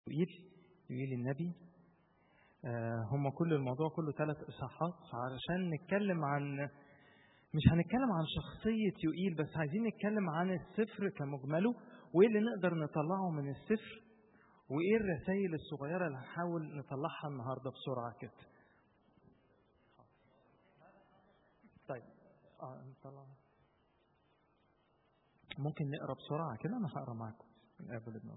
يوئيل يوئيل النبي آه، هم كل الموضوع كله ثلاث إصحاحات علشان نتكلم عن مش هنتكلم عن شخصية يوئيل بس عايزين نتكلم عن السفر كمجمله وإيه اللي نقدر نطلعه من السفر وإيه الرسائل الصغيرة اللي هنحاول نطلعها النهاردة بسرعة كده طيب اه نطلع ممكن نقرا بسرعة كده أنا هقرا معاكم من قبل ابن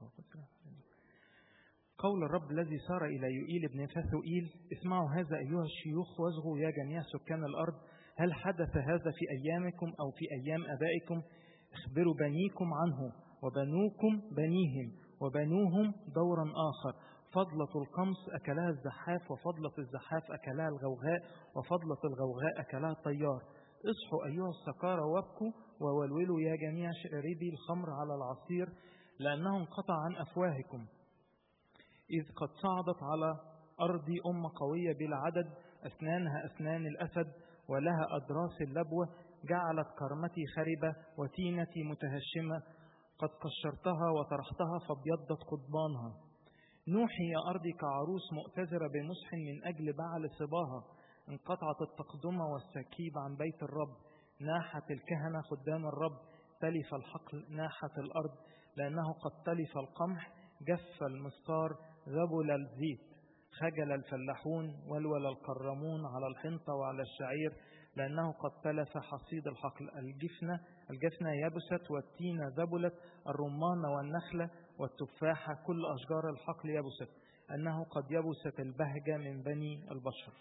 قول الرب الذي سار إلى يوئيل ابن فثوئيل اسمعوا هذا أيها الشيوخ واصغوا يا جميع سكان الأرض هل حدث هذا في أيامكم أو في أيام أبائكم اخبروا بنيكم عنه وبنوكم بنيهم وبنوهم دورا آخر فضلة القمص أكلها الزحاف وفضلة الزحاف أكلها الغوغاء وفضلة الغوغاء أكلها الطيار اصحوا أيها السكارى وابكوا وولولوا يا جميع شاربي الخمر على العصير لأنه انقطع عن أفواهكم إذ قد صعدت على أرضي أمة قوية بلا عدد أسنانها أسنان الأسد ولها أدراس اللبوة جعلت كرمتي خربة وتينتي متهشمة قد قشرتها وطرحتها فابيضت قضبانها نوحي يا أرضي كعروس مؤتزرة بنصح من أجل بعل صباها انقطعت التقدمة والسكيب عن بيت الرب ناحت الكهنة خدام الرب تلف الحقل ناحت الأرض لأنه قد تلف القمح جف المستار ذبل الزيت خجل الفلاحون ولول الكرمون على الحنطة وعلى الشعير لأنه قد تلف حصيد الحقل الجفنة الجفنة يبست والتينة ذبلت الرمان والنخلة والتفاحة كل أشجار الحقل يبست أنه قد يبست البهجة من بني البشر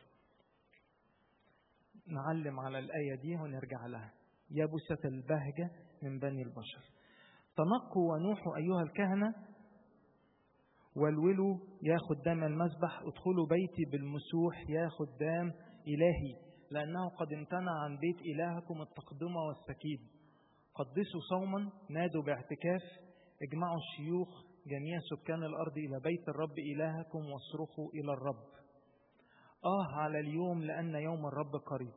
نعلم على الآية دي ونرجع لها يبست البهجة من بني البشر تنقوا ونوحوا أيها الكهنة والولوا يا خدام المسبح ادخلوا بيتي بالمسوح يا خدام إلهي لأنه قد امتنع عن بيت إلهكم التقدمة والسكيب قدسوا صوما نادوا باعتكاف اجمعوا الشيوخ جميع سكان الأرض إلى بيت الرب إلهكم واصرخوا إلى الرب آه على اليوم لأن يوم الرب قريب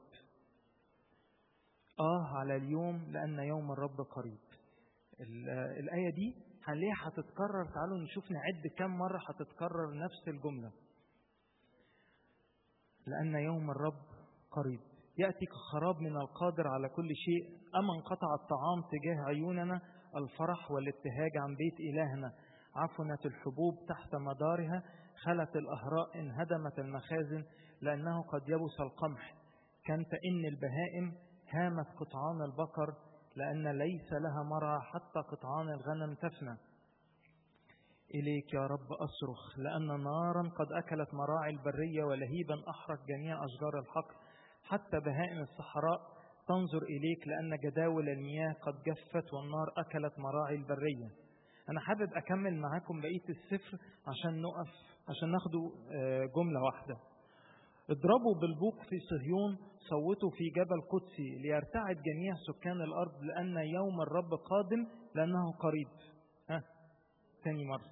آه على اليوم لأن يوم الرب قريب الآية دي هنلاقيها هتتكرر تعالوا نشوف نعد كم مرة هتتكرر نفس الجملة لأن يوم الرب قريب يأتي كخراب من القادر على كل شيء أما انقطع الطعام تجاه عيوننا الفرح والابتهاج عن بيت إلهنا عفنت الحبوب تحت مدارها خلت الأهراء انهدمت المخازن لأنه قد يبس القمح كان تئن البهائم هامت قطعان البقر لأن ليس لها مرعى حتى قطعان الغنم تفنى إليك يا رب أصرخ لأن نارا قد أكلت مراعي البرية ولهيبا أحرق جميع أشجار الحقل حتى بهائم الصحراء تنظر إليك لأن جداول المياه قد جفت والنار أكلت مراعي البرية أنا حابب أكمل معاكم بقية السفر عشان نقف عشان ناخده جملة واحدة اضربوا بالبوق في صهيون صوتوا في جبل قدسي ليرتعد جميع سكان الأرض لأن يوم الرب قادم لأنه قريب ها ثاني مرة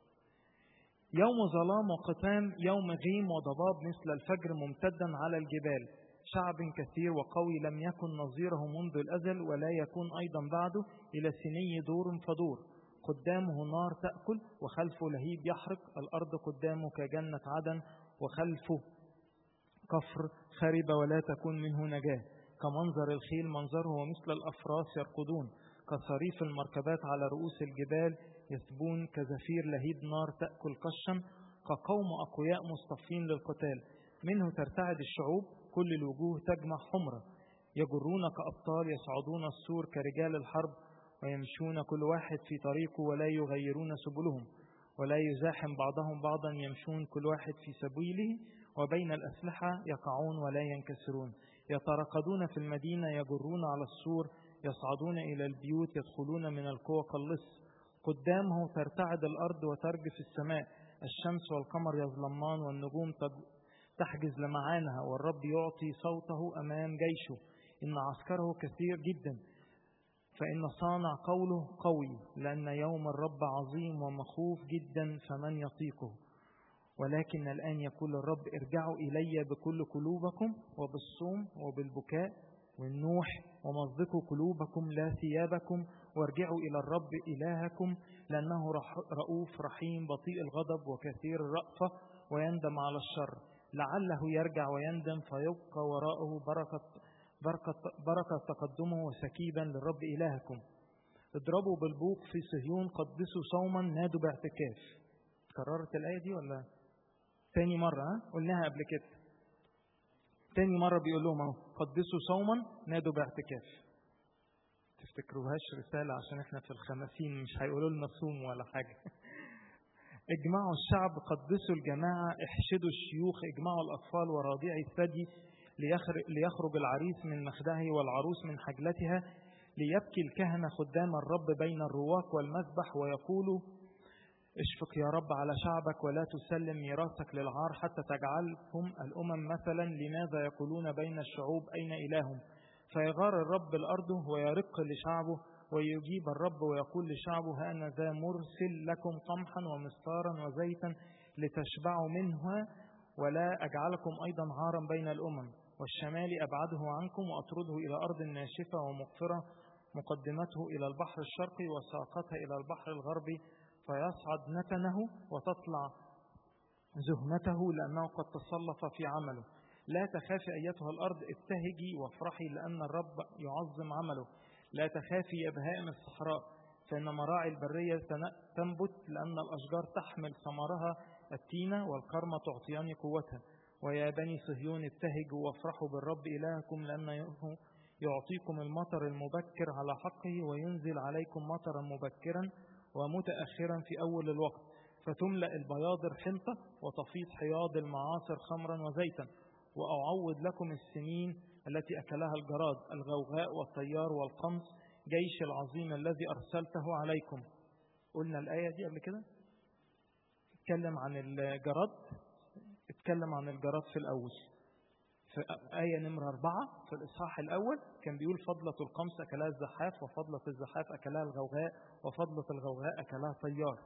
يوم ظلام وقتام يوم غيم وضباب مثل الفجر ممتدا على الجبال شعب كثير وقوي لم يكن نظيره منذ الأزل ولا يكون أيضا بعده إلى سني دور فدور قدامه نار تأكل وخلفه لهيب يحرق الأرض قدامه كجنة عدن وخلفه كفر خرب ولا تكون منه نجاة كمنظر الخيل منظره ومثل الأفراس يرقدون كصريف المركبات على رؤوس الجبال يثبون كزفير لهيب نار تأكل قشا كقوم أقوياء مصطفين للقتال منه ترتعد الشعوب كل الوجوه تجمع حمرة يجرون كأبطال يصعدون السور كرجال الحرب ويمشون كل واحد في طريقه ولا يغيرون سبلهم ولا يزاحم بعضهم بعضا يمشون كل واحد في سبيله وبين الأسلحة يقعون ولا ينكسرون يترقدون في المدينة يجرون على السور يصعدون إلى البيوت يدخلون من القوى كاللص قدامه ترتعد الأرض وترجف السماء الشمس والقمر يظلمان والنجوم تحجز لمعانها والرب يعطي صوته أمام جيشه إن عسكره كثير جدا فإن صانع قوله قوي لأن يوم الرب عظيم ومخوف جدا فمن يطيقه ولكن الآن يقول الرب ارجعوا إلي بكل قلوبكم وبالصوم وبالبكاء والنوح ومصدقوا قلوبكم لا ثيابكم وارجعوا إلى الرب إلهكم لأنه رؤوف رحيم بطيء الغضب وكثير الرأفة ويندم على الشر لعله يرجع ويندم فيبقى وراءه بركة بركة, بركة تقدمه وسكيبا للرب إلهكم اضربوا بالبوق في صهيون قدسوا صوما نادوا باعتكاف كررت الآية دي ولا تاني مرة ها؟ قلناها قبل كده تاني مرة بيقول لهم اهو قدسوا صوما نادوا باعتكاف تفتكروهاش رسالة عشان احنا في الخمسين مش هيقولوا لنا صوم ولا حاجة اجمعوا الشعب قدسوا الجماعة احشدوا الشيوخ اجمعوا الأطفال ورضيع الثدي ليخرج العريس من مخدعه والعروس من حجلتها ليبكي الكهنة خدام الرب بين الرواق والمذبح ويقولوا اشفق يا رب على شعبك ولا تسلم ميراثك للعار حتى تجعلهم الأمم مثلا لماذا يقولون بين الشعوب أين إلههم فيغار الرب الأرض ويرق لشعبه ويجيب الرب ويقول لشعبه ها أنا ذا مرسل لكم قمحا ومستارا وزيتا لتشبعوا منها ولا أجعلكم أيضا عارا بين الأمم والشمال أبعده عنكم وأطرده إلى أرض ناشفة ومقفرة مقدمته إلى البحر الشرقي وساقتها إلى البحر الغربي فيصعد نتنه وتطلع زهمته لأنه قد تصلف في عمله لا تخافي أيتها الأرض ابتهجي وافرحي لأن الرب يعظم عمله لا تخافي يا بهائم الصحراء فإن مراعي البرية تنبت لأن الأشجار تحمل ثمرها التينة والكرمة تعطيان قوتها ويا بني صهيون ابتهجوا وافرحوا بالرب إلهكم لأنه يعطيكم المطر المبكر على حقه وينزل عليكم مطرا مبكرا ومتأخرا في أول الوقت فتملأ البياضر حنطة وتفيض حياض المعاصر خمرا وزيتا وأعوض لكم السنين التي أكلها الجراد الغوغاء والطيار والقمص جيش العظيم الذي أرسلته عليكم قلنا الآية دي قبل كده اتكلم عن الجراد اتكلم عن الجراد في الأول في آية نمرة أربعة في الإصحاح الأول كان بيقول فضلة القمص أكلها الزحاف وفضلة الزحاف أكلها الغوغاء وفضلة الغوغاء أكلها طيار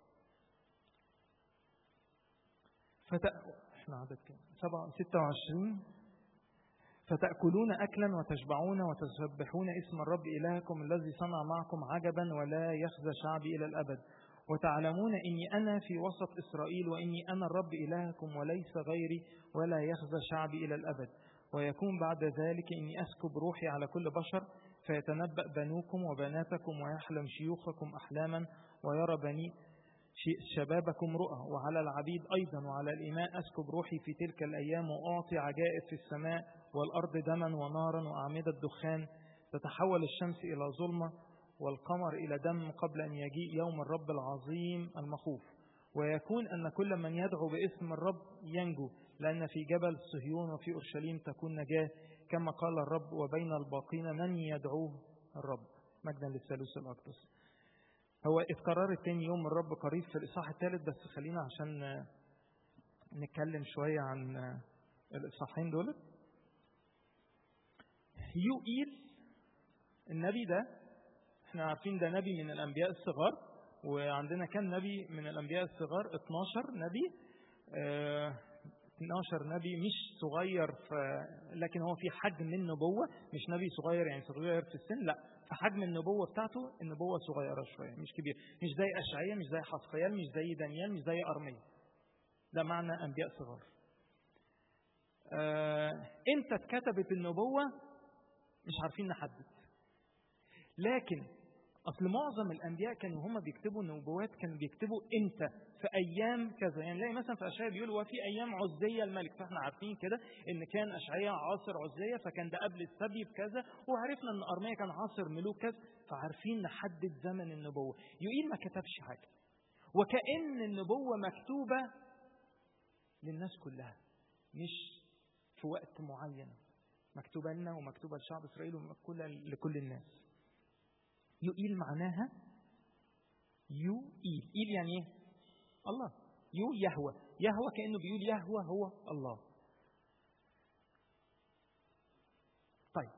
فت... احنا عدد كام؟ 26 فتأكلون أكلا وتشبعون وتسبحون اسم الرب إلهكم الذي صنع معكم عجبا ولا يخزى شعبي إلى الأبد وتعلمون إني أنا في وسط إسرائيل وإني أنا الرب إلهكم وليس غيري ولا يخزى شعبي إلى الأبد ويكون بعد ذلك إني أسكب روحي على كل بشر فيتنبأ بنوكم وبناتكم ويحلم شيوخكم أحلاما ويرى بني شبابكم رؤى وعلى العبيد أيضا وعلى الإماء أسكب روحي في تلك الأيام وأعطي عجائب في السماء والأرض دما ونارا وأعمدة دخان تتحول الشمس إلى ظلمة والقمر إلى دم قبل أن يجيء يوم الرب العظيم المخوف ويكون أن كل من يدعو باسم الرب ينجو لأن في جبل صهيون وفي أورشليم تكون نجاة كما قال الرب وبين الباقين من يدعوه الرب مجدا للثالوث الأقدس هو اتكرر تاني يوم الرب قريب في الإصحاح الثالث بس خلينا عشان نتكلم شوية عن الإصحاحين دول يوئيل النبي ده احنا عارفين ده نبي من الأنبياء الصغار وعندنا كان نبي من الأنبياء الصغار 12 نبي اه 12 نبي مش صغير ف... لكن هو في حجم النبوة مش نبي صغير يعني صغير في السن لا في حجم النبوة بتاعته النبوة صغيرة شوية مش كبير مش زي أشعية مش زي حسقيال مش زي دانيال مش زي أرميا ده معنى أنبياء صغار آه... امتى اتكتبت النبوة مش عارفين نحدد لكن اصل معظم الانبياء كانوا هم بيكتبوا النبوات كانوا بيكتبوا امتى في ايام كذا يعني نلاقي مثلا في اشعياء بيقول وفي ايام عزيه الملك فاحنا عارفين كده ان كان اشعياء عاصر عزيه فكان ده قبل السبي بكذا وعرفنا ان ارميا كان عاصر ملوك كذا فعارفين نحدد زمن النبوه يقيل ما كتبش حاجه وكأن النبوه مكتوبه للناس كلها مش في وقت معين مكتوبه لنا ومكتوبه لشعب اسرائيل ومكتوبه لكل الناس يؤيل معناها يؤيل إيل يعني ايه الله يو يهوى يهوى كأنه بيقول يهوى هو الله طيب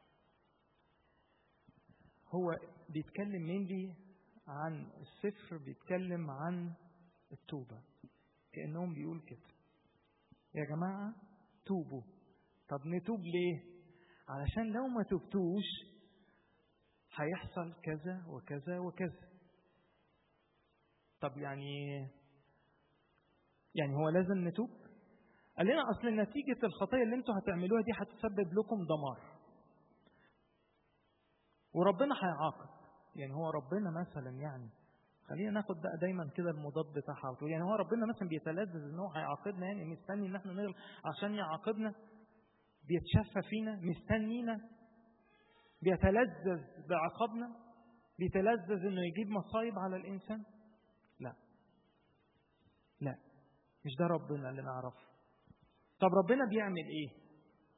هو بيتكلم مين عن السفر بيتكلم عن التوبة كأنهم بيقول كده يا جماعة توبوا طب نتوب ليه علشان لو ما تبتوش هيحصل كذا وكذا وكذا طب يعني يعني هو لازم نتوب قال لنا اصل نتيجه الخطيه اللي انتوا هتعملوها دي هتسبب لكم دمار وربنا هيعاقب يعني هو ربنا مثلا يعني خلينا ناخد بقى دايما كده المضاد بتاعها يعني هو ربنا مثلا بيتلذذ ان هو هيعاقبنا يعني مستني ان احنا نغلط عشان يعاقبنا بيتشفى فينا مستنينا بيتلذذ بعقابنا بيتلذذ انه يجيب مصايب على الانسان لا لا مش ده ربنا اللي نعرفه طب ربنا بيعمل ايه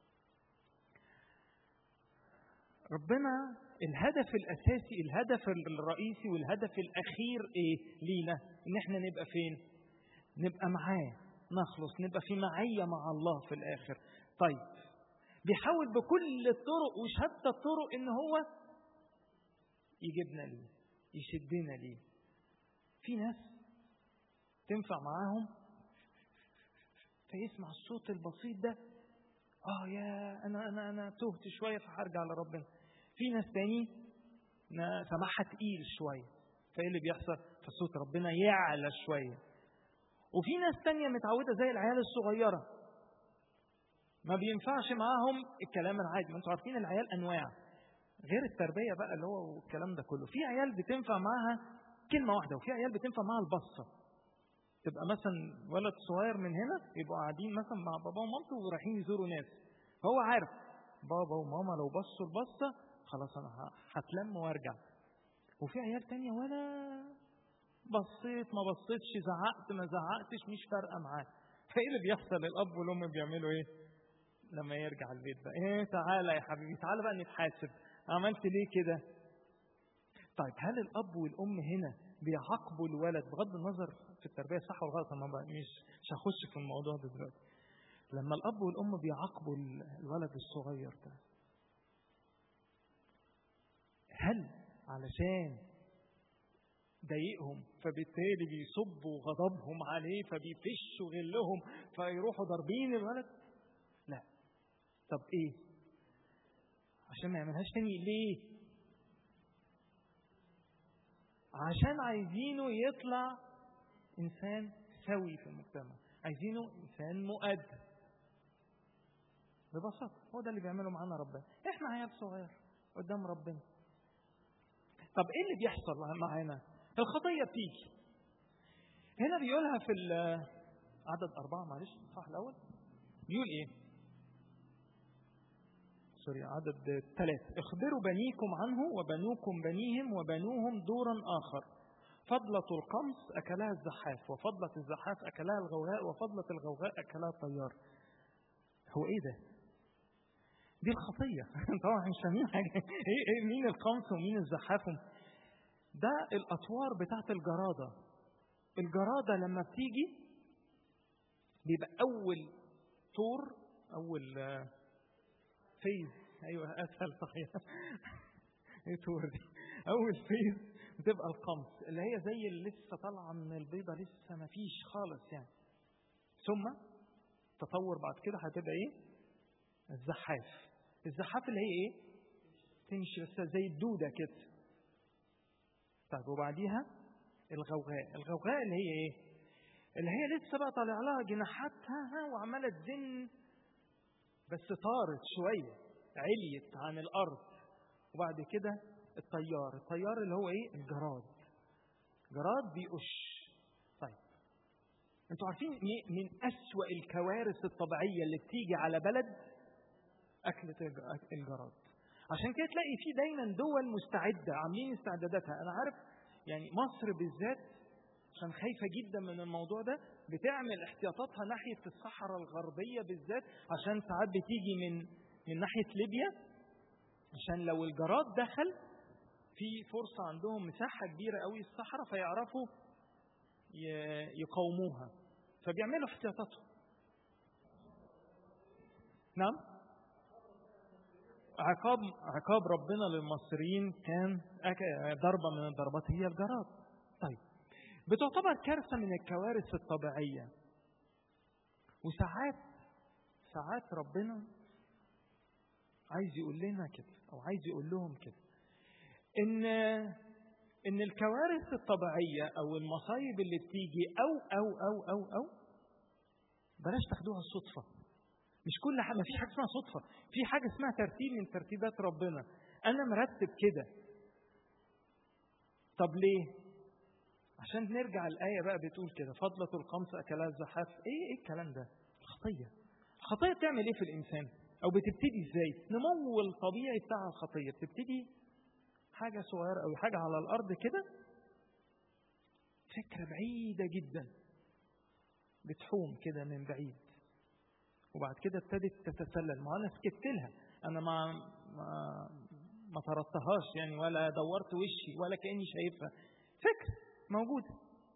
ربنا الهدف الاساسي الهدف الرئيسي والهدف الاخير ايه لينا ان احنا نبقى فين نبقى معاه نخلص نبقى في معيه مع الله في الاخر طيب بيحاول بكل الطرق وشتى الطرق ان هو يجيبنا ليه يشدنا ليه في ناس تنفع معاهم فيسمع الصوت البسيط ده اه يا انا انا انا تهت شويه فهرجع لربنا في ناس تاني سماعها تقيل شويه فايه اللي بيحصل فصوت ربنا يعلى شويه وفي ناس تانية متعودة زي العيال الصغيرة ما بينفعش معاهم الكلام العادي ما انتوا عارفين العيال انواع غير التربية بقى اللي هو الكلام ده كله في عيال بتنفع معاها كلمة واحدة وفي عيال بتنفع معاها البصة تبقى مثلا ولد صغير من هنا يبقوا قاعدين مثلا مع بابا ومامته ورايحين يزوروا ناس فهو عارف بابا وماما لو بصوا البصة خلاص انا هتلم وارجع وفي عيال تانية ولا بصيت ما بصيتش زعقت ما زعقتش مش فارقه معاه فايه اللي بيحصل الاب والام بيعملوا ايه لما يرجع البيت بقى ايه تعالى يا حبيبي تعالى بقى نتحاسب عملت ليه كده طيب هل الاب والام هنا بيعاقبوا الولد بغض النظر في التربيه صح ولا غلط انا مش مش هخش في الموضوع ده دلوقتي لما الاب والام بيعاقبوا الولد الصغير ده هل علشان ضايقهم فبالتالي بيصبوا غضبهم عليه فبيفشوا غلهم فيروحوا ضاربين الولد لا طب ايه عشان ما يعملهاش تاني ليه عشان عايزينه يطلع انسان سوي في المجتمع عايزينه انسان مؤدب ببساطه هو ده اللي بيعمله معانا ربنا احنا عيال صغير قدام ربنا طب ايه اللي بيحصل معانا الخطيه بتيجي هنا بيقولها في عدد أربعة معلش صح الأول بيقول إيه؟ سوري عدد ثلاثة اخبروا بنيكم عنه وبنوكم بنيهم وبنوهم دورا آخر فضلة القمص أكلها الزحاف وفضلة الزحاف أكلها الغوغاء وفضلة الغوغاء أكلها الطيار هو إيه ده؟ دي الخطية طبعا مش فاهمين حاجة إيه, إيه مين القمص ومين الزحاف ده الأطوار بتاعت الجرادة الجرادة لما بتيجي بيبقى أول طور أول فيز أيوه أسهل صحيح إيه طور دي أول فيز بتبقى القمص اللي هي زي اللي لسه طالعة من البيضة لسه ما فيش خالص يعني ثم تطور بعد كده هتبقى إيه؟ الزحاف الزحاف اللي هي إيه؟ تمشي بس زي الدودة كده طيب وبعديها الغوغاء الغوغاء اللي هي ايه اللي هي لسه بقى طالع لها جناحاتها وعماله تزن بس طارت شويه عليت عن الارض وبعد كده الطيار الطيار اللي هو ايه الجراد جراد بيقش طيب انتوا عارفين من أسوأ الكوارث الطبيعية اللي بتيجي على بلد أكلة الجراد عشان كده تلاقي في دايما دول مستعده عاملين استعداداتها انا عارف يعني مصر بالذات عشان خايفه جدا من الموضوع ده بتعمل احتياطاتها ناحيه الصحراء الغربيه بالذات عشان ساعات بتيجي من من ناحيه ليبيا عشان لو الجراد دخل في فرصه عندهم مساحه كبيره قوي الصحراء فيعرفوا يقاوموها فبيعملوا احتياطاتهم نعم عقاب عقاب ربنا للمصريين كان ضربة من الضربات هي الجراد. طيب بتعتبر كارثة من الكوارث الطبيعية. وساعات ساعات ربنا عايز يقول لنا كده أو عايز يقول لهم كده إن ان الكوارث الطبيعيه او المصايب اللي بتيجي او او او او او بلاش تاخدوها الصدفه مش كل حاجه ما فيش حاجه اسمها صدفه في حاجه اسمها ترتيب من ترتيبات ربنا انا مرتب كده طب ليه عشان نرجع الآية بقى بتقول كده فضلة القمص أكلها الزحاف إيه إيه الكلام ده الخطية الخطية بتعمل إيه في الإنسان أو بتبتدي إزاي نمو الطبيعي بتاع الخطية بتبتدي حاجة صغيرة أو حاجة على الأرض كده فكرة بعيدة جدا بتحوم كده من بعيد وبعد كده ابتدت تتسلل ما أنا سكت لها أنا ما ما ما طردتهاش يعني ولا دورت وشي ولا كأني شايفها فكرة موجودة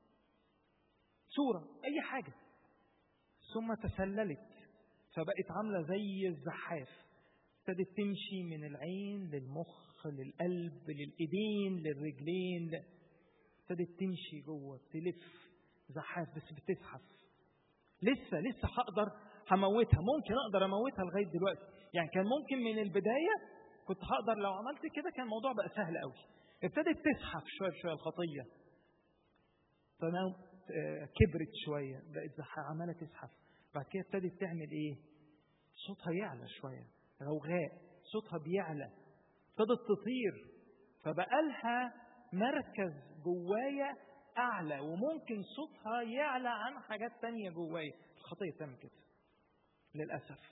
صورة أي حاجة ثم تسللت فبقت عاملة زي الزحاف ابتدت تمشي من العين للمخ للقلب للإيدين للرجلين ابتدت تمشي جوه تلف زحاف بس بتزحف لسه لسه هقدر هموتها ممكن اقدر اموتها لغايه دلوقتي يعني كان ممكن من البدايه كنت هقدر لو عملت كده كان الموضوع بقى سهل قوي ابتدت تزحف شويه بشويه الخطيه كبرت شويه بقت عماله تزحف بعد كده ابتدت تعمل ايه صوتها يعلى شويه غوغاء صوتها بيعلى ابتدت تطير فبقى لها مركز جوايا اعلى وممكن صوتها يعلى عن حاجات تانية جوايا الخطيه بتعمل كده للاسف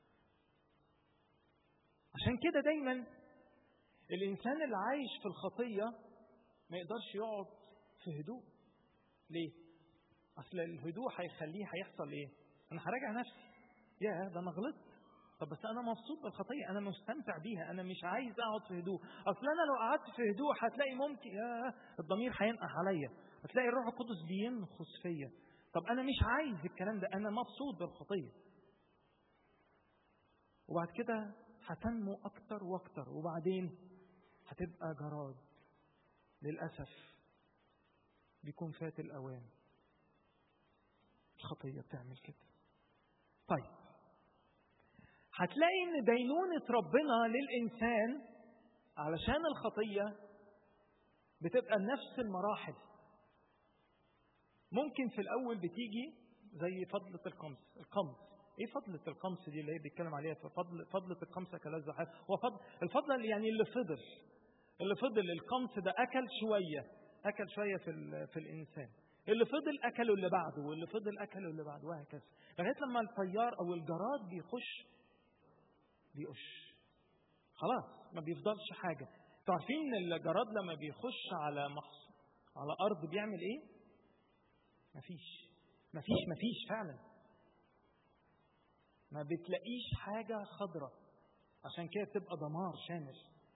عشان كده دايما الانسان اللي عايش في الخطيه ما يقدرش يقعد في هدوء ليه اصل الهدوء هيخليه هيحصل ايه انا هراجع نفسي يا ده انا غلطت طب بس انا مبسوط بالخطيه انا مستمتع بيها انا مش عايز اقعد في هدوء اصل انا لو قعدت في هدوء هتلاقي ممكن يا الضمير هينقح عليا هتلاقي الروح القدس بينخس فيا طب انا مش عايز الكلام ده انا مبسوط بالخطيه وبعد كده هتنمو اكتر واكتر وبعدين هتبقى جراد للاسف بيكون فات الاوان الخطيه بتعمل كده طيب هتلاقي ان دينونة ربنا للإنسان علشان الخطية بتبقى نفس المراحل ممكن في الأول بتيجي زي فضلة القمص القمص ايه فضلة القمص دي اللي هي بيتكلم عليها في فضل فضلة القمص كلا زحاف هو فضل الفضلة اللي يعني اللي فضل اللي فضل القمص ده أكل شوية أكل شوية في في الإنسان اللي فضل أكله اللي بعده واللي فضل أكله اللي بعده وهكذا لغاية لما الطيار أو الجراد بيخش بيقش خلاص ما بيفضلش حاجه انتوا عارفين ان الجراد لما بيخش على محص على ارض بيعمل ايه مفيش مفيش مفيش فعلا ما بتلاقيش حاجه خضراء عشان كده تبقى دمار شامل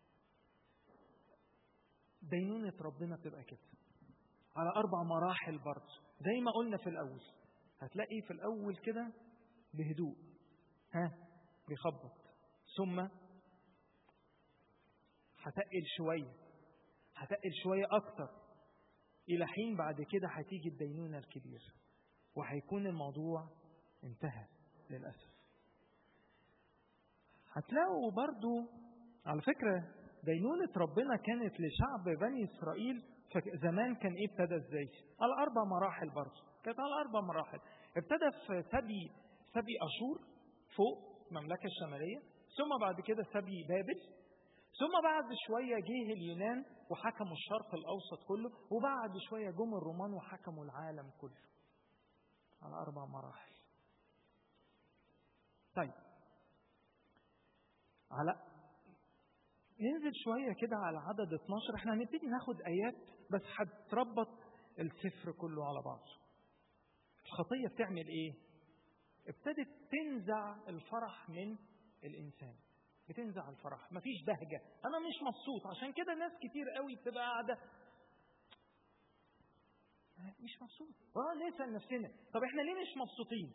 دينونة ربنا بتبقى كده على أربع مراحل برضه زي ما قلنا في الأول هتلاقي في الأول كده بهدوء ها بيخبط ثم هتقل شوية هتقل شوية أكتر إلى حين بعد كده هتيجي الدينونة الكبيرة وهيكون الموضوع انتهى للأسف هتلاقوا برضو على فكرة دينونة ربنا كانت لشعب بني إسرائيل زمان كان إيه ابتدى إزاي؟ على أربع مراحل برضو كانت على أربع مراحل ابتدى في سبي سبي أشور فوق المملكة الشمالية ثم بعد كده سبي بابل ثم بعد شوية جه اليونان وحكموا الشرق الأوسط كله وبعد شوية جم الرومان وحكموا العالم كله على أربع مراحل طيب على ننزل شوية كده على عدد 12 احنا هنبتدي ناخد آيات بس هتربط السفر كله على بعضه الخطية بتعمل ايه ابتدت تنزع الفرح من الانسان بتنزع الفرح مفيش بهجه انا مش مبسوط عشان كده ناس كتير قوي بتبقى قاعده مش مبسوط اه نسال نفسنا طب احنا ليه مش مبسوطين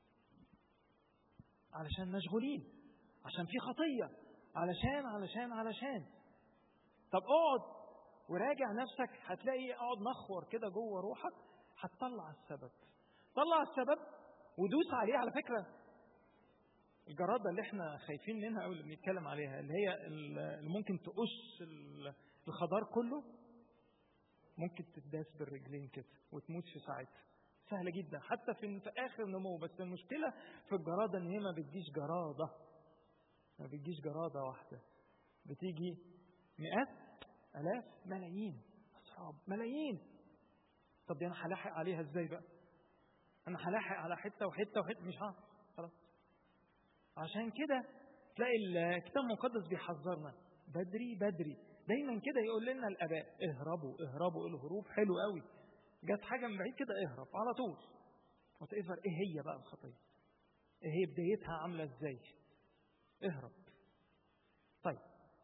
علشان مشغولين عشان في خطيه علشان علشان علشان طب اقعد وراجع نفسك هتلاقي اقعد نخور كده جوه روحك هتطلع السبب طلع السبب ودوس عليه على فكره الجرادة اللي احنا خايفين منها او اللي بنتكلم عليها اللي هي اللي ممكن تقص الخضار كله ممكن تداس بالرجلين كده وتموت في ساعتها سهله جدا حتى في في اخر نمو بس المشكله في الجراده ان هي ما بتجيش جراده ما بتجيش جراده واحده بتيجي مئات الاف ملايين اصحاب ملايين طب دي انا هلاحق عليها ازاي بقى انا هلاحق على حته وحته وحته مش ها خلاص عشان كده تلاقي الكتاب المقدس بيحذرنا بدري بدري دايما كده يقول لنا الاباء اهربوا اهربوا الهروب حلو قوي جت حاجه من بعيد كده اهرب على طول وتقفر ايه هي بقى الخطيه ايه هي بدايتها عامله ازاي اهرب طيب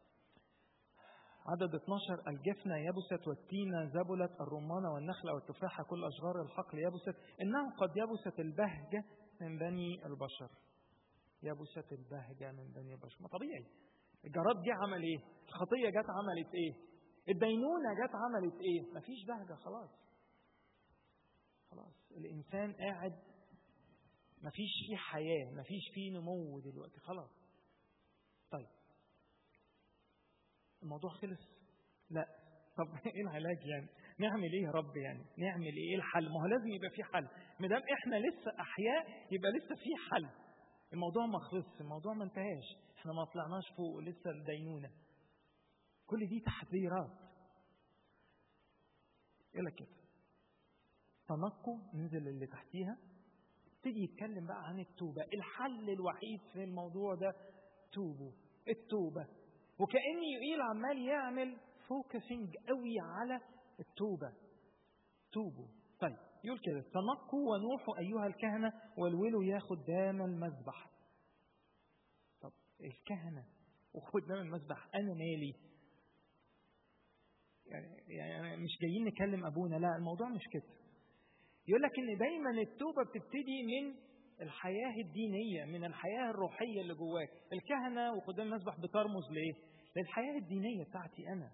عدد 12 الجفنة يبست والتينة زبلت الرمانة والنخلة والتفاحة كل أشجار الحقل يبست إنه قد يبست البهجة من بني البشر يبست البهجة من بني البشر ما طبيعي الجراد جه عمل ايه الخطية جت عملت ايه الدينونة جت عملت ايه مفيش بهجة خلاص خلاص الإنسان قاعد مفيش فيه حياة مفيش فيه نمو دلوقتي خلاص طيب الموضوع خلص لا طب ايه العلاج يعني نعمل ايه يا رب يعني نعمل ايه, إيه الحل ما هو لازم يبقى في حل ما دام احنا لسه احياء يبقى لسه في حل الموضوع ما خلصش الموضوع ما انتهاش احنا ما طلعناش فوق لسه الدينونه كل دي تحذيرات يقول لك كده تنقوا ننزل اللي تحتيها تيجي يتكلم بقى عن التوبة الحل الوحيد في الموضوع ده توبوا التوبة وكأن يقيل عمال يعمل فوكسنج قوي على التوبة توبوا طيب يقول كده تنقوا ونوحوا أيها الكهنة والولوا يا خدام المذبح طب الكهنة وخدام المذبح أنا مالي يعني يعني مش جايين نكلم أبونا لا الموضوع مش كده يقول لك إن دايما التوبة بتبتدي من الحياة الدينية من الحياة الروحية اللي جواك الكهنة وخدام المذبح بترمز لإيه للحياة الدينية بتاعتي أنا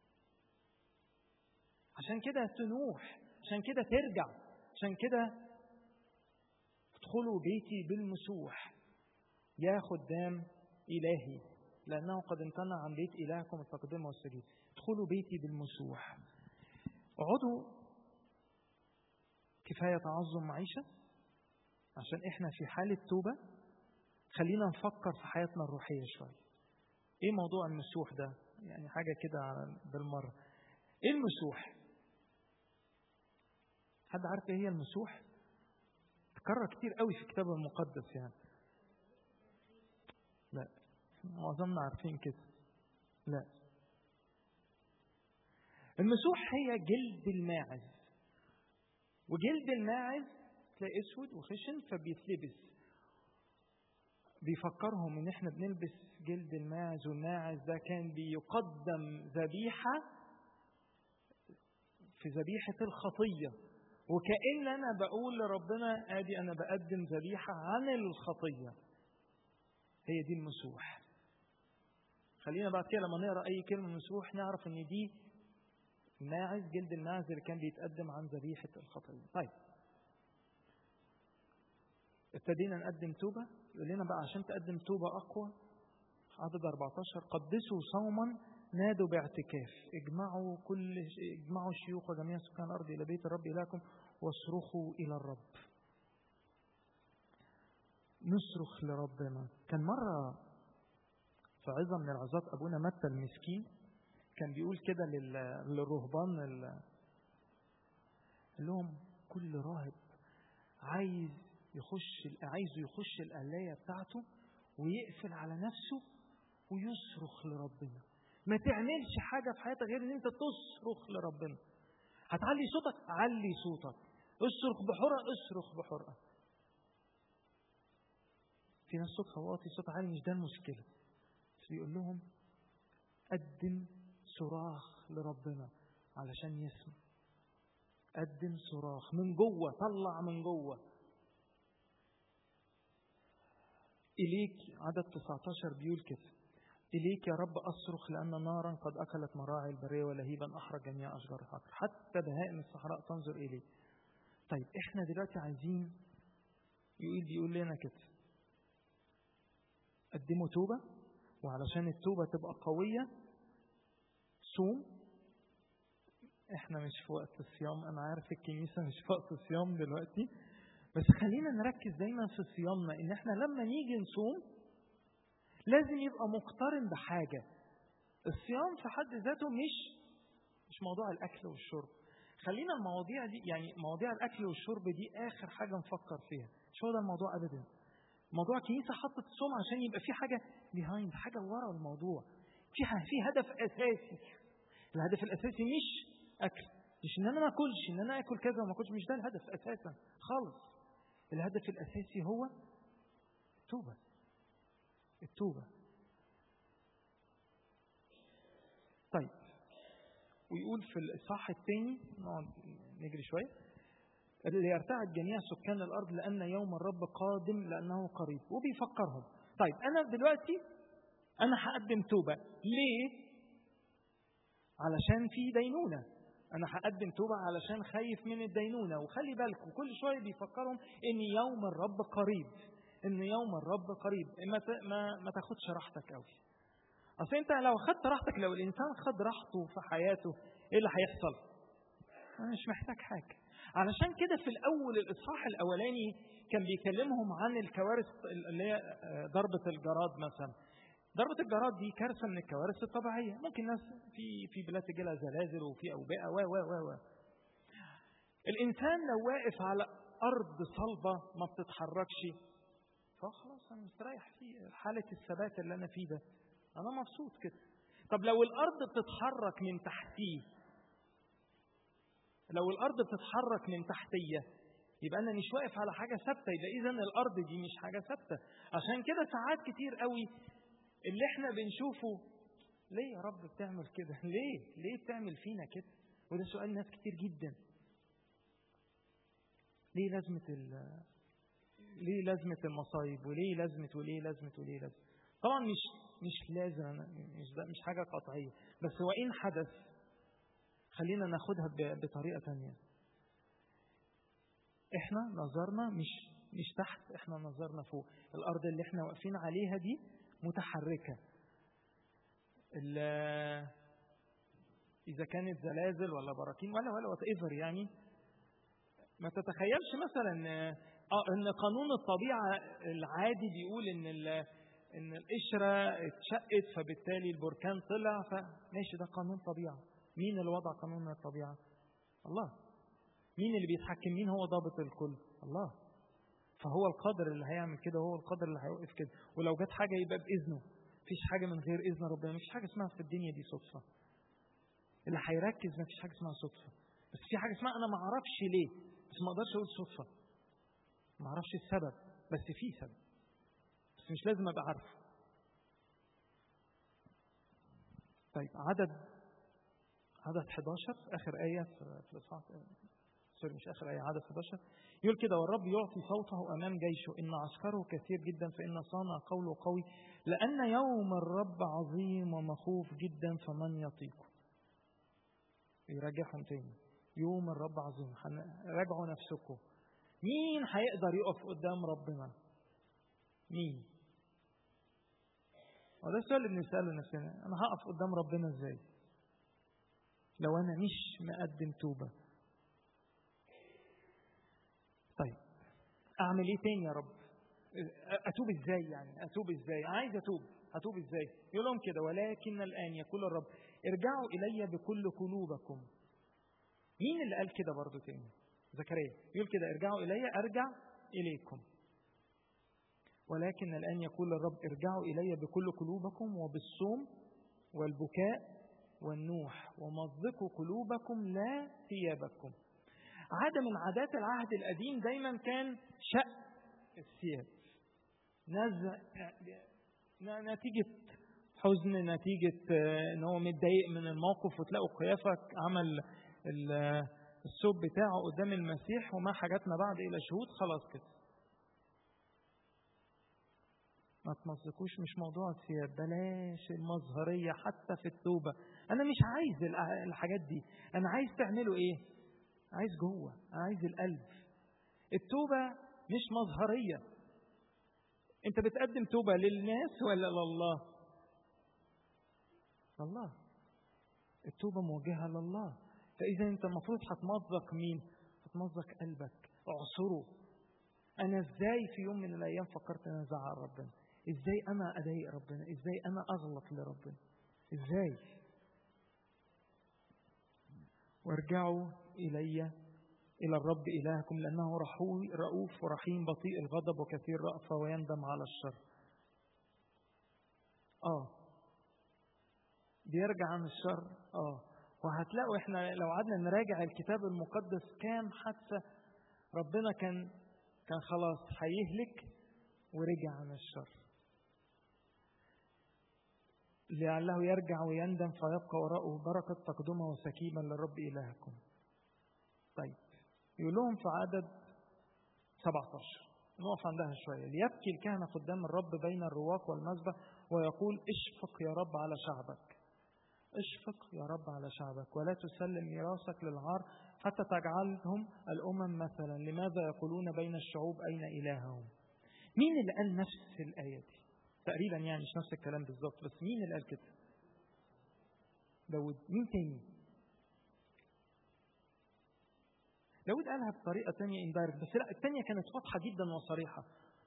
عشان كده تنوح عشان كده ترجع عشان كده ادخلوا بيتي بالمسوح يا خدام إلهي لأنه قد امتنع عن بيت إلهكم التقدمة والسجود ادخلوا بيتي بالمسوح اقعدوا كفاية تعظم معيشة عشان احنا في حالة توبة خلينا نفكر في حياتنا الروحية شوية ايه موضوع المسوح ده يعني حاجة كده بالمرة ايه المسوح حد عارف ايه هي المسوح تكرر كتير قوي في الكتاب المقدس يعني لا معظمنا عارفين كده لا المسوح هي جلد الماعز وجلد الماعز تلاقي اسود وخشن فبيتلبس بيفكرهم ان احنا بنلبس جلد الماعز والماعز ده كان بيقدم ذبيحه في ذبيحه الخطيه وكأن أنا بقول لربنا آدي أنا بقدم ذبيحة عن الخطية هي دي المسوح خلينا بعد كده لما نقرا اي كلمه مسوح نعرف ان دي ماعز جلد الماعز اللي كان بيتقدم عن ذبيحه الخطيه طيب ابتدينا نقدم توبه يقول لنا بقى عشان تقدم توبه اقوى عدد 14 قدسوا صوما نادوا باعتكاف اجمعوا كل اجمعوا الشيوخ وجميع سكان الارض الى بيت الرب الهكم واصرخوا الى الرب نصرخ لربنا كان مره في عظة من العظات أبونا متى المسكين كان بيقول كده للرهبان قال لهم كل راهب عايز يخش عايزه يخش القلاية بتاعته ويقفل على نفسه ويصرخ لربنا ما تعملش حاجة في حياتك غير ان انت تصرخ لربنا هتعلي صوتك علي صوتك اصرخ بحرقة اصرخ بحرقة في ناس صوتها واطي صوت عالي مش ده المشكله بيقول لهم قدم صراخ لربنا علشان يسمع قدم صراخ من جوه طلع من جوه إليك عدد 19 بيقول كده إليك يا رب أصرخ لأن نارا قد أكلت مراعي البرية ولهيبا أحرق جميع أشجار الحقر حتى بهائم الصحراء تنظر إليه طيب إحنا دلوقتي عايزين يقول بيقول لنا كده قدموا توبة وعلشان التوبة تبقى قوية صوم احنا مش في وقت الصيام انا عارف الكنيسه مش في وقت الصيام دلوقتي بس خلينا نركز دايما في صيامنا ان احنا لما نيجي نصوم لازم يبقى مقترن بحاجه الصيام في حد ذاته مش مش موضوع الاكل والشرب خلينا المواضيع دي يعني مواضيع الاكل والشرب دي اخر حاجه نفكر فيها مش هو ده الموضوع ابدا موضوع الكنيسه حطت الصوم عشان يبقى في حاجه بيهايند حاجه ورا الموضوع في في هدف اساسي الهدف الاساسي مش اكل مش ان انا ما اكلش ان انا اكل كذا وما اكلش مش ده الهدف اساسا خالص الهدف الاساسي هو التوبه التوبه طيب ويقول في الإصحاح الثاني نقعد نجري شوية ليرتعد جميع سكان الأرض لأن يوم الرب قادم لأنه قريب وبيفكرهم طيب أنا دلوقتي أنا هقدم توبة ليه؟ علشان في دينونة أنا هقدم توبة علشان خايف من الدينونة وخلي بالكم كل شوية بيفكرهم إن يوم الرب قريب إن يوم الرب قريب ما ما, ما تاخدش راحتك قوي اصل انت لو خدت راحتك لو الانسان خد راحته في حياته ايه اللي هيحصل؟ مش محتاج حاجه. علشان كده في الاول الاصحاح الاولاني كان بيكلمهم عن الكوارث اللي هي ضربه الجراد مثلا. ضربة الجراد دي كارثة من الكوارث الطبيعية، ممكن ناس في في بلاد تجي لها زلازل وفي أوبئة و و و و. الإنسان لو واقف على أرض صلبة ما بتتحركش فخلاص أنا مستريح في حالة الثبات اللي أنا فيه ده. أنا مبسوط كده طب لو الأرض بتتحرك من تحتيه لو الأرض بتتحرك من تحتيه يبقى أنا مش واقف على حاجة ثابتة يبقى إذا الأرض دي مش حاجة ثابتة عشان كده ساعات كتير قوي اللي إحنا بنشوفه ليه يا رب بتعمل كده؟ ليه؟ ليه بتعمل فينا كده؟ وده سؤال ناس كتير جدا. ليه لازمة ال ليه لازمة المصايب وليه لازمة وليه لازمة وليه لازمة طبعا مش مش لازم مش ده مش حاجة قطعية بس هو إن حدث خلينا ناخدها بطريقة تانية احنا نظرنا مش مش تحت احنا نظرنا فوق الأرض اللي احنا واقفين عليها دي متحركة إذا كانت زلازل ولا براكين ولا ولا وات ايفر يعني ما تتخيلش مثلا اه ان قانون الطبيعه العادي بيقول ان ان القشره اتشقت فبالتالي البركان طلع فماشي ده قانون طبيعه مين اللي وضع قانون الطبيعه الله مين اللي بيتحكم مين هو ضابط الكل الله فهو القادر اللي هيعمل كده هو القادر اللي هيوقف كده ولو جت حاجه يبقى باذنه مفيش حاجه من غير اذن ربنا مفيش حاجه اسمها في الدنيا دي صدفه اللي هيركز مفيش حاجه اسمها صدفه بس في حاجه اسمها انا ما اعرفش ليه بس ما اقدرش اقول صدفه ما اعرفش السبب بس في سبب بس مش لازم ابقى عارفه طيب عدد عدد 11 اخر ايه في الاصحاح سوري مش اخر ايه عدد 11 يقول كده والرب يعطي صوته امام جيشه ان عسكره كثير جدا فان صانع قوله قوي لان يوم الرب عظيم ومخوف جدا فمن يطيقه يرجعهم تاني يوم الرب عظيم راجعوا نفسكم مين هيقدر يقف قدام ربنا مين وده السؤال اللي بنسأله نفسنا أنا هقف قدام ربنا إزاي لو أنا مش مقدم توبة طيب أعمل إيه تاني يا رب أتوب إزاي يعني أتوب إزاي عايز أتوب أتوب إزاي يقول لهم كده ولكن الآن يقول الرب ارجعوا إلي بكل قلوبكم مين اللي قال كده برضو تاني زكريا يقول كده ارجعوا إلي أرجع إليكم ولكن الآن يقول الرب ارجعوا إلي بكل قلوبكم وبالصوم والبكاء والنوح ومضقوا قلوبكم لا ثيابكم عادة من عادات العهد القديم دايما كان شق الثياب نزع نتيجة حزن نتيجة ان هو متضايق من الموقف وتلاقوا قيافك عمل الثوب بتاعه قدام المسيح وما حاجاتنا بعد الى شهود خلاص كده ما تمزقوش مش موضوع الثياب بلاش المظهرية حتى في التوبة أنا مش عايز الحاجات دي أنا عايز تعملوا إيه عايز جوه أنا عايز القلب التوبة مش مظهرية أنت بتقدم توبة للناس ولا لله لله التوبة موجهة لله فإذا أنت المفروض هتمزق مين؟ هتمزق قلبك اعصره أنا إزاي في يوم من الأيام فكرت أنا أزعل ربنا؟ إزاي أنا أضايق ربنا؟ إزاي أنا أغلط لربنا؟ إزاي؟ وارجعوا إلي إلى الرب إلهكم لأنه رؤوف ورحيم بطيء الغضب وكثير رأفة ويندم على الشر آه بيرجع عن الشر آه وهتلاقوا احنا لو قعدنا نراجع الكتاب المقدس كام حتى ربنا كان كان خلاص هيهلك ورجع عن الشر لعله يرجع ويندم فيبقى وراءه بركة تقدمه وسكيبا للرب إلهكم طيب يقول لهم في عدد 17 نقف عندها شوية ليبكي الكهنة قدام الرب بين الرواق والمذبح ويقول اشفق يا رب على شعبك اشفق يا رب على شعبك ولا تسلم ميراثك للعار حتى تجعلهم الأمم مثلا لماذا يقولون بين الشعوب أين إلههم مين اللي قال نفس الآية دي تقريبا يعني مش نفس الكلام بالظبط بس مين اللي قال كده داود مين تاني داود قالها بطريقة تانية اندايركت بس لا التانية كانت واضحة جدا وصريحة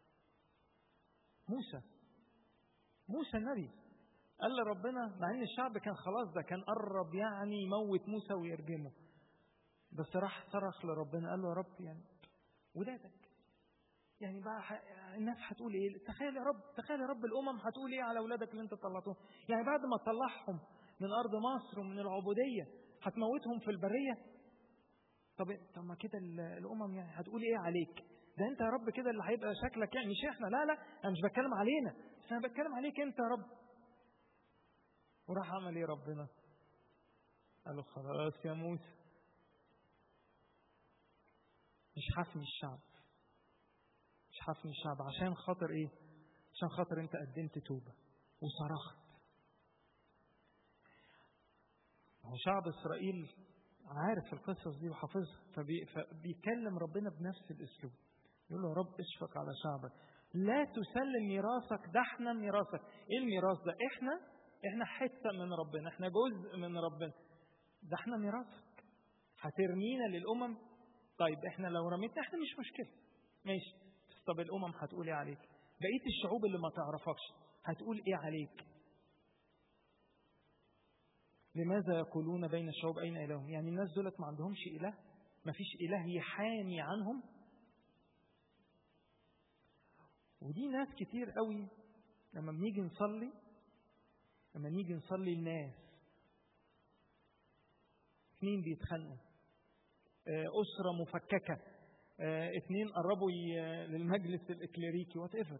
موسى موسى النبي قال لربنا مع ان الشعب كان خلاص ده كان قرب يعني يموت موسى ويرجمه بس راح صرخ لربنا قال له يا رب يعني ولادك يعني بقى الناس هتقول ايه تخيل يا رب تخيل يا رب الامم هتقول ايه على اولادك اللي انت طلعتهم يعني بعد ما تطلعهم من ارض مصر ومن العبوديه هتموتهم في البريه طب طب ما كده الامم يعني هتقول ايه عليك ده انت يا رب كده اللي هيبقى شكلك يعني مش احنا لا لا انا مش بتكلم علينا بس انا بتكلم عليك انت يا رب وراح عمل ايه ربنا قال له خلاص يا موسى مش حفني الشعب مش حفني الشعب عشان خاطر ايه عشان خاطر انت قدمت توبة وصرخت هو شعب اسرائيل عارف القصص دي وحافظها فبي فبيكلم ربنا بنفس الاسلوب يقول له يا رب اشفق على شعبك لا تسلم ميراثك ده احنا ميراثك ايه الميراث ده احنا احنا حته من ربنا احنا جزء من ربنا ده احنا ميراثك هترمينا للامم طيب احنا لو رميتنا احنا مش مشكله ماشي طب الامم هتقول ايه عليك بقيه الشعوب اللي ما تعرفكش هتقول ايه عليك لماذا يقولون بين الشعوب اين الههم يعني الناس دولت ما عندهمش اله ما فيش اله يحامي عنهم ودي ناس كتير قوي لما بنيجي نصلي لما نيجي نصلي الناس اثنين بيتخانقوا أسرة مفككة اثنين قربوا للمجلس الإكليريكي وات ايفر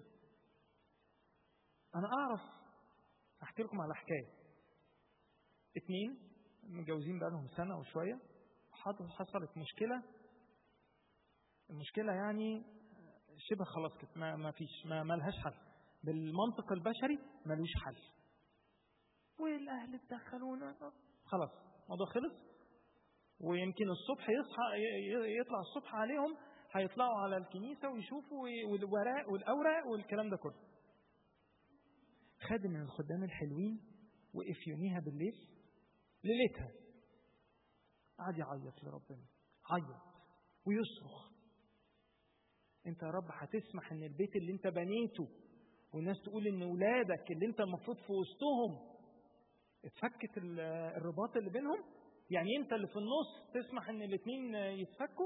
أنا أعرف أحكي لكم على حكاية اثنين متجوزين بقالهم سنة وشوية حصلت مشكلة المشكلة يعني شبه خلاص كده ما, ما فيش ما, ما لهاش حل بالمنطق البشري ملوش حل والاهل اتدخلونا خلاص الموضوع خلص ويمكن الصبح يصحى يطلع الصبح عليهم هيطلعوا على الكنيسه ويشوفوا والوراق والاوراق والكلام ده كله خادم من الخدام الحلوين وقف يوميها بالليل ليلتها قعد يعيط لربنا عيط ويصرخ انت يا رب هتسمح ان البيت اللي انت بنيته والناس تقول ان اولادك اللي انت المفروض في وسطهم اتفكت الرباط اللي بينهم يعني انت اللي في النص تسمح ان الاثنين يتفكوا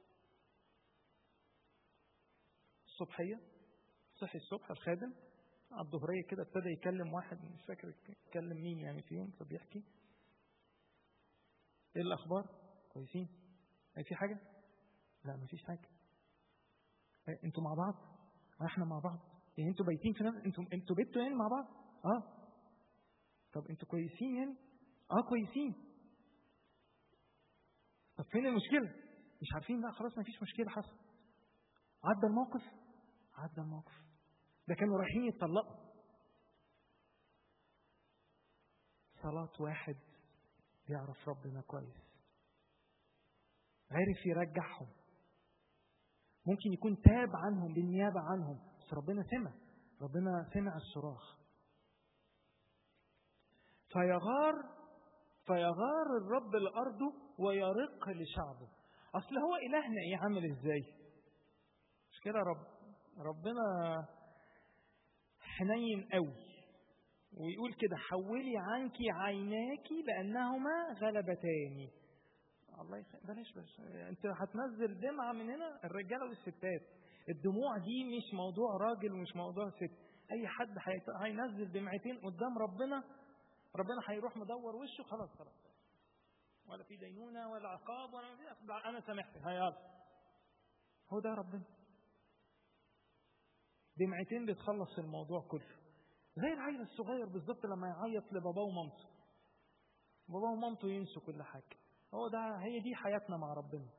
الصبحيه صحي الصبح الخادم على الظهريه كده ابتدى يكلم واحد مش فاكر يكلم مين يعني فيهم فبيحكي ايه الاخبار كويسين اي في حاجه لا مفيش حاجه إيه انتوا مع بعض احنا مع بعض يعني انتوا بايتين في نفس انتوا انتوا بيتوا يعني مع بعض اه طب انتوا كويسين يعني اه كويسين طب فين المشكله مش عارفين لا خلاص مفيش مشكله حصل عدى الموقف عدى الموقف ده كانوا رايحين يتطلقوا صلاة واحد بيعرف ربنا كويس عرف يرجعهم ممكن يكون تاب عنهم بالنيابة عنهم بس ربنا سمع ربنا سمع الصراخ فيغار فيغار الرب لأرضه ويرق لشعبه أصل هو إلهنا إيه عامل إزاي مش كده رب ربنا حنين قوي ويقول كده حولي عنك عيناك لأنهما غلبتاني الله يخ... بلاش بلاش انت هتنزل دمعة من هنا الرجالة والستات الدموع دي مش موضوع راجل ومش موضوع ست اي حد هينزل دمعتين قدام ربنا ربنا هيروح مدور وشه خلاص خلاص ولا في دينونة ولا عقاب ولا في أنا سامحت هيا هو ده ربنا دمعتين بتخلص الموضوع كله زي العيل الصغير بالظبط لما يعيط لباباه ومامته باباه ومامته ينسوا كل حاجة هو ده هي دي حياتنا مع ربنا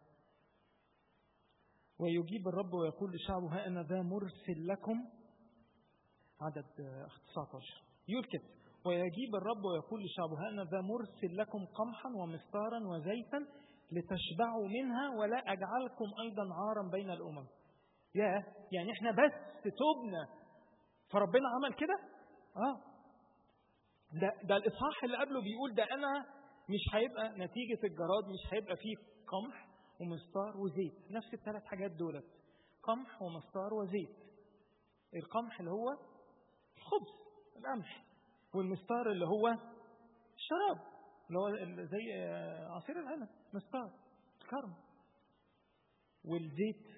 ويجيب الرب ويقول لشعبه ها أنا ذا مرسل لكم عدد 19 يقول كده ويجيب الرب ويقول لشعبه ها أنا ذا مرسل لكم قمحا ومستارا وزيتا لتشبعوا منها ولا أجعلكم أيضا عارا بين الأمم يا يعني احنا بس تبنا فربنا عمل كده اه ده, ده الإصحاح اللي قبله بيقول ده أنا مش هيبقى نتيجة الجراد مش هيبقى فيه قمح ومستار وزيت نفس الثلاث حاجات دولت قمح ومستار وزيت القمح اللي هو الخبز القمح والمستار اللي هو الشراب اللي هو زي عصير العنب مستار الكرم والزيت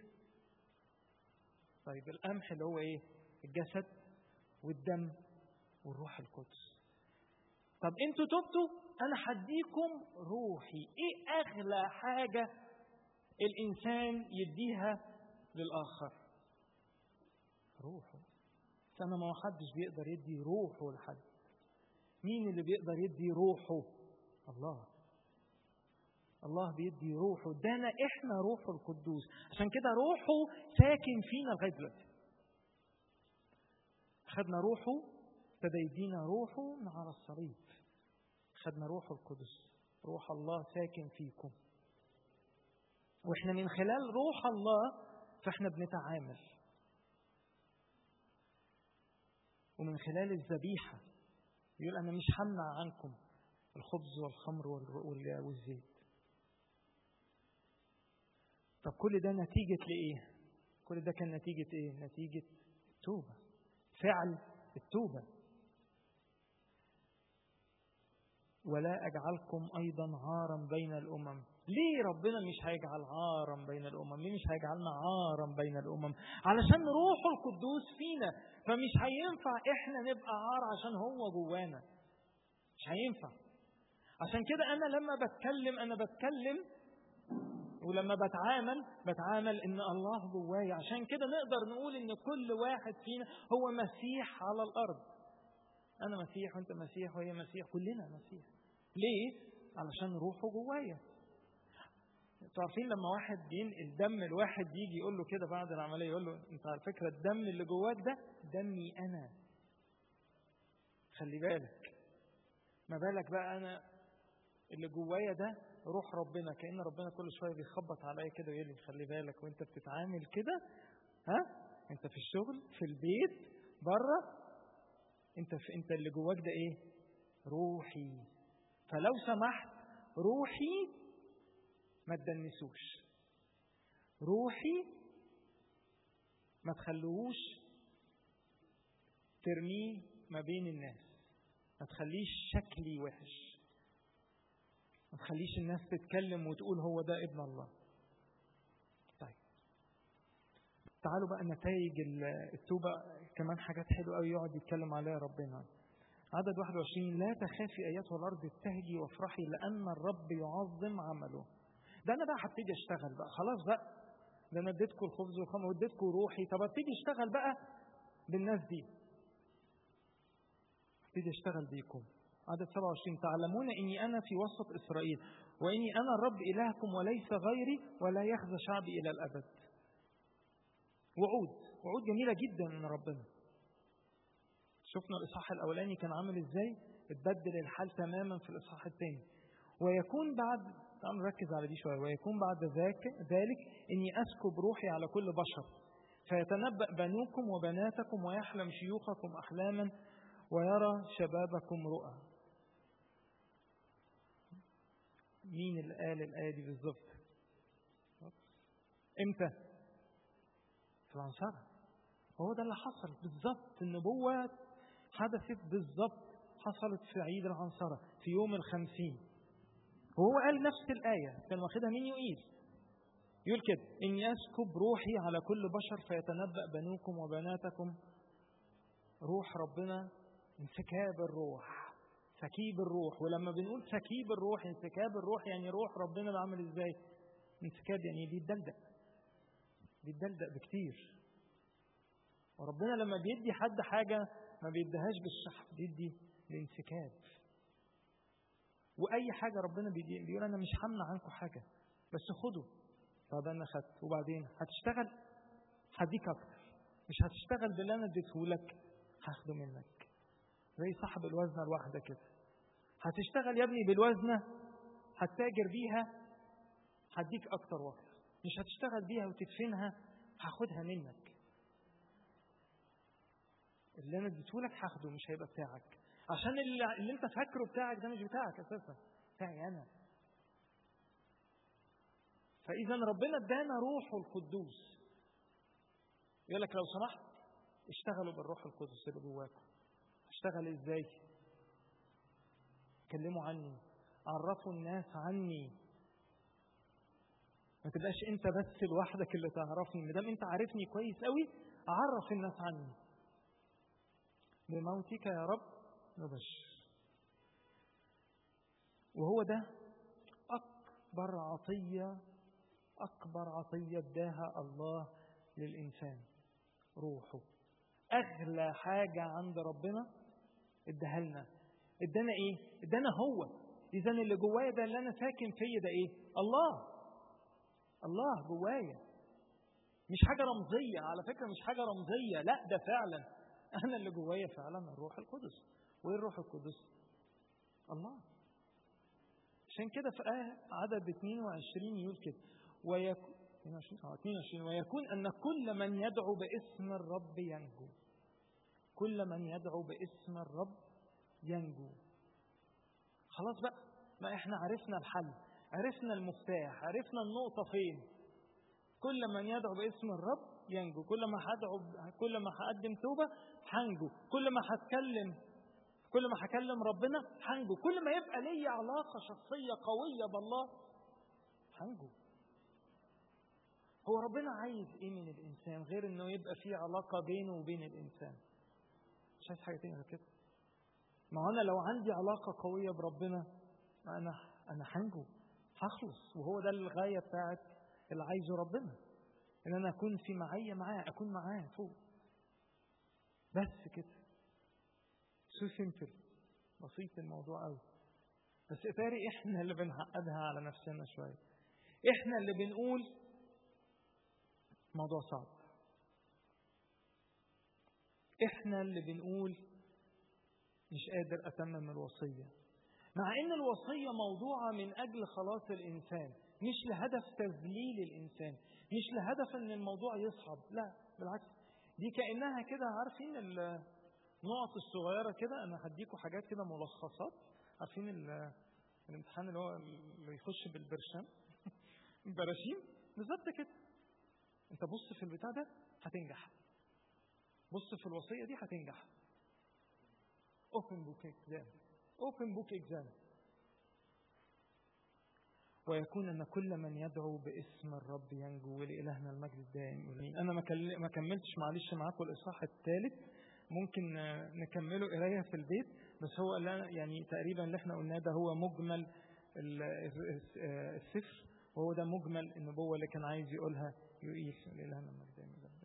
طيب القمح اللي هو ايه الجسد والدم والروح القدس طب انتوا تبتوا انا هديكم روحي ايه اغلى حاجه الانسان يديها للاخر روحه فانا ما حدش بيقدر يدي روحه لحد مين اللي بيقدر يدي روحه الله الله بيدي روحه ادانا احنا روحه القدوس عشان كده روحه ساكن فينا لغايه دلوقتي خدنا روحه ابتدى يدينا روحه من على الصليب خدنا روحه القدس روح الله ساكن فيكم واحنا من خلال روح الله فاحنا بنتعامل ومن خلال الذبيحه يقول أنا مش همنع عنكم الخبز والخمر والزيت طب كل ده نتيجة لإيه؟ كل ده كان نتيجة إيه؟ نتيجة التوبة فعل التوبة ولا أجعلكم أيضا عارا بين الأمم ليه ربنا مش هيجعل عارا بين الأمم ليه مش هيجعلنا عارا بين الأمم علشان روحه القدوس فينا فمش هينفع إحنا نبقى عار عشان هو جوانا مش هينفع عشان كده أنا لما بتكلم أنا بتكلم ولما بتعامل بتعامل ان الله جوايا عشان كده نقدر نقول ان كل واحد فينا هو مسيح على الارض انا مسيح وانت مسيح وهي مسيح كلنا مسيح ليه علشان روحه جوايا انتوا عارفين لما واحد بينقل دم الواحد يجي يقول له كده بعد العمليه يقول له انت على فكره الدم اللي جواك ده دمي انا خلي بالك ما بالك بقى انا اللي جوايا ده روح ربنا كأن ربنا كل شوية بيخبط عليا كده ويقول لي خلي بالك وانت بتتعامل كده ها انت في الشغل في البيت بره انت في انت اللي جواك ده ايه روحي فلو سمحت روحي ما تدنسوش روحي ما تخلوهوش ترميه ما بين الناس ما تخليش شكلي وحش ما تخليش الناس تتكلم وتقول هو ده ابن الله طيب تعالوا بقى نتائج التوبة كمان حاجات حلوة قوي يقعد يتكلم عليها ربنا عدد 21 لا تخافي أيتها الأرض ابتهجي وافرحي لأن الرب يعظم عمله ده أنا بقى هبتدي أشتغل بقى خلاص بقى ده أنا اديتكم الخبز والخمر واديتكم روحي طب ابتدي أشتغل بقى بالناس دي ابتدي أشتغل بيكم عدد 27 تعلمون اني انا في وسط اسرائيل واني انا الرب الهكم وليس غيري ولا يخزى شعبي الى الابد. وعود وعود جميله جدا من ربنا. شفنا الاصحاح الاولاني كان عامل ازاي؟ اتبدل الحال تماما في الاصحاح الثاني. ويكون بعد تعالوا نركز على دي شويه ويكون بعد ذاك ذلك اني اسكب روحي على كل بشر فيتنبأ بنوكم وبناتكم ويحلم شيوخكم احلاما ويرى شبابكم رؤى مين اللي قال الآية دي بالظبط امتى في العنصرة وهو ده اللي حصل بالظبط النبوة حدثت بالظبط حصلت في عيد العنصرة في يوم الخمسين وهو قال نفس الآية كان واخدها من يقيل يقول كده إن يسكب روحي على كل بشر فيتنبأ بنوكم وبناتكم روح ربنا انسكاب الروح سكيب الروح ولما بنقول سكيب الروح انسكاب الروح يعني روح ربنا بعمل ازاي انسكاب يعني بيتدلدق بيتدلدق بكتير وربنا لما بيدي حد حاجة ما بيديهاش بالشحن بيدي الانسكاب وأي حاجة ربنا بيدي بيقول أنا مش همنع عنكم حاجة بس خدوا طب أنا خدت وبعدين هتشتغل هديك أكتر مش هتشتغل باللي أنا اديته لك هاخده منك زي صاحب الوزنة الواحدة كده هتشتغل يا ابني بالوزنة هتتاجر بيها هديك أكتر واكتر مش هتشتغل بيها وتدفنها هاخدها منك اللي انا اديته لك هاخده مش هيبقى بتاعك عشان اللي, اللي انت فاكره بتاعك ده مش بتاعك اساسا بتاعي انا فاذا ربنا ادانا روحه القدوس يقول لك لو سمحت اشتغلوا بالروح القدس اللي جواكم اشتغل ازاي كلموا عني عرفوا الناس عني ما تبقاش انت بس لوحدك اللي تعرفني ما دام انت عارفني كويس قوي عرف الناس عني بموتك يا رب نبشر وهو ده أكبر عطية أكبر عطية اداها الله للإنسان روحه أغلى حاجة عند ربنا اداها لنا ادانا إيه؟ ادانا هو إذا اللي جوايا ده اللي أنا ساكن فيا ده إيه؟ الله الله جوايا مش حاجة رمزية على فكرة مش حاجة رمزية لا ده فعلا أنا اللي جوايا فعلا الروح القدس وإيه الروح القدس؟ الله عشان كده في آية عدد 22 يقول كده ويكون 22 ويكون أن كل من يدعو باسم الرب ينجو كل من يدعو باسم الرب ينجو خلاص بقى ما احنا عرفنا الحل عرفنا المفتاح عرفنا النقطة فين كل من يدعو باسم الرب ينجو كل ما هدعو كل ما هقدم توبة هنجو كل ما هتكلم كل ما هكلم ربنا هنجو كل ما يبقى لي علاقة شخصية قوية بالله هنجو هو ربنا عايز ايه من الانسان غير انه يبقى في علاقة بينه وبين الانسان مش عايز حاجة تانية غير كده ما انا لو عندي علاقة قوية بربنا انا انا هنجو هخلص وهو ده الغاية بتاعت اللي عايزه ربنا ان انا اكون في معية معاه اكون معاه فوق بس كده سو سيمبل بسيط الموضوع قوي بس اتاري احنا اللي بنعقدها على نفسنا شويه احنا اللي بنقول موضوع صعب احنا اللي بنقول مش قادر اتمم الوصيه مع ان الوصيه موضوعه من اجل خلاص الانسان مش لهدف تذليل الانسان مش لهدف ان الموضوع يصعب لا بالعكس دي كانها كده عارفين النقط الصغيره كده انا هديكم حاجات كده ملخصات عارفين الامتحان اللي هو اللي يخش بالبرشام براشيم بالظبط كده انت بص في البتاع ده هتنجح بص في الوصيه دي هتنجح open book exam open book exam ويكون أن كل من يدعو باسم الرب ينجو ولإلهنا المجد الدائم أنا ما كملتش معلش معاكم الإصحاح الثالث ممكن نكمله قراية في البيت بس هو يعني تقريبا اللي احنا قلناه ده هو مجمل السفر وهو ده مجمل النبوة اللي كان عايز يقولها يقيل لإلهنا المجد الدائم